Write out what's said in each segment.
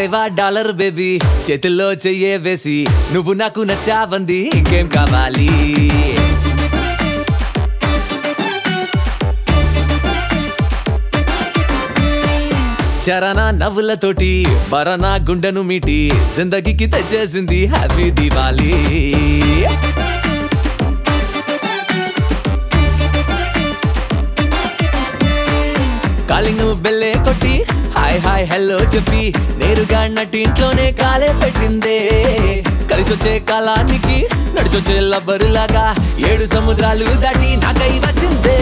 వారేవా dollar baby చేతుల్లో చెయ్యే వేసి నువ్వు నాకు నచ్చావంది ఇంకేం కావాలి చరణ నవ్వులతోటి పరన గుండెను మీటి జిందగీకి తెచ్చేసింది హ్యాపీ దివాలి కాలింగ్ బెల్లే కొట్టి హాయ్ హాయ్ హలో చెప్పి నేరుగా నటింట్లోనే కాలే పెట్టిందే కలిసొచ్చే కాలానికి నడిచొచ్చే లబ్బరులాగా ఏడు సముద్రాలు దాటి నాకై వచ్చిందే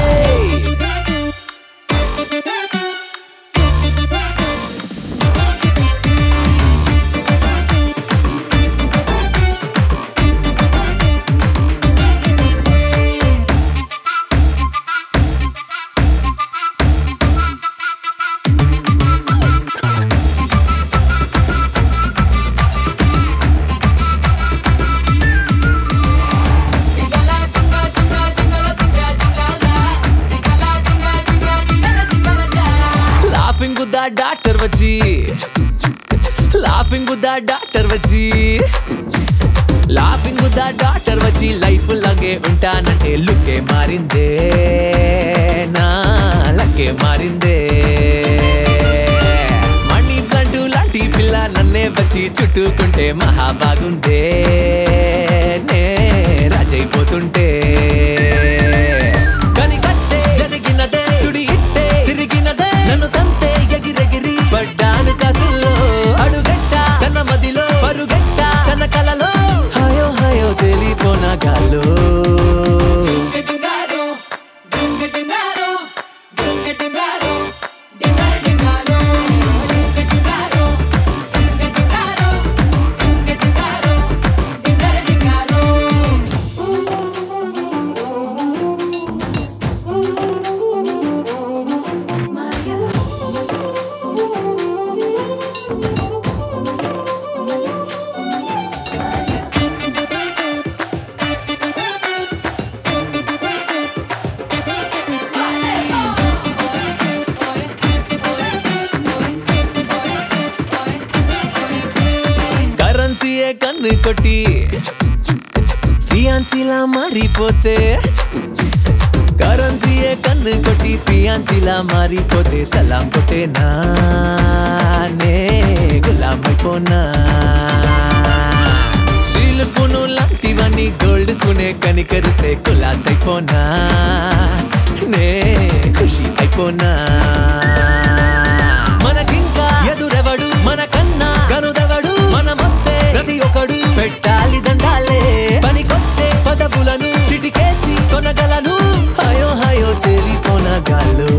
లాఫింగ్ బుద్ధ డాక్టర్ వచ్చి లాఫింగ్ బుద్ధ డాక్టర్ వచ్చి లాఫింగ్ బుద్ధ డాక్టర్ వచ్చి లైఫ్ లాగే ఉంటానంటే లుక్కే మారిందే నా లక్కే మారిందే మణి ప్లాంట్ లాంటి పిల్ల నన్నే వచ్చి చుట్టుకుంటే మహా బాగుందే నే రాజైపోతుంటే కనికట్టే జరిగినదే సుడి ఇట్టే తిరిగినదే నన్ను తంతే ఎగిరెగిరి పడ్డాను కసుల్లో అడుగెట్ట తన మదిలో పరుగెట్ట తన కలలో హాయో హాయో తెలిపోన గాల్లో కరెన్సీయే కన్ను కొట్టి ఫియాన్సీలా మారిపోతే కరెన్సీయే కన్ను కొట్టి ఫియాన్సీలా మారిపోతే సలాం కొట్టే నే గులాం అయిపోనా స్టీల్ స్పూను లాంటివన్నీ గోల్డ్ స్పూనే కనికరిస్తే కులాస్ అయిపోనా నే ఖుషి అయిపోనా మనకింకా ఎదురెవడు మనకన్నా గనుదెవడు మనమొస్తే ప్రతి ఒక్కడు పెట్టాలి దండాలే పనికొచ్చే పదవులను చిటికేసి కొనగలను హయో హయో తెరి కొనగలు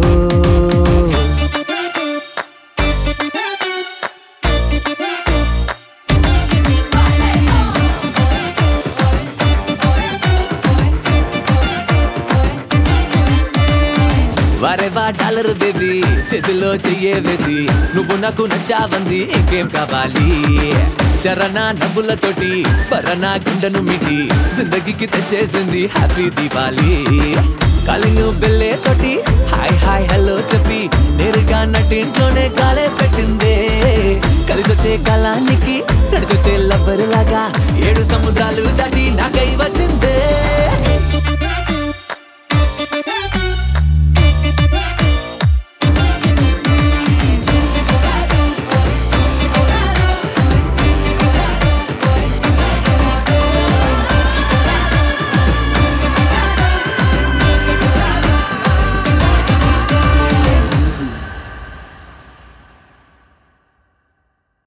వారేవా డాలర్ బేబీ చేతిలో చెయ్యే వేసి నువ్వు నాకు నచ్చావంది ఇంకేం కావాలి చరణ నవ్వులతోటి పరణ గుండెను మిటి జిందగీకి తెచ్చేసింది హ్యాపీ దీపాలి కాలింగ్ బెల్లే తోటి హాయ్ హాయ్ హలో చెప్పి నేరుగా నటింట్లోనే కాలే పెట్టిందే కలిసొచ్చే కాలానికి నడిచొచ్చే లబ్బరులాగా ఏడు సముద్రాలు దాటి నాకై వచ్చిందే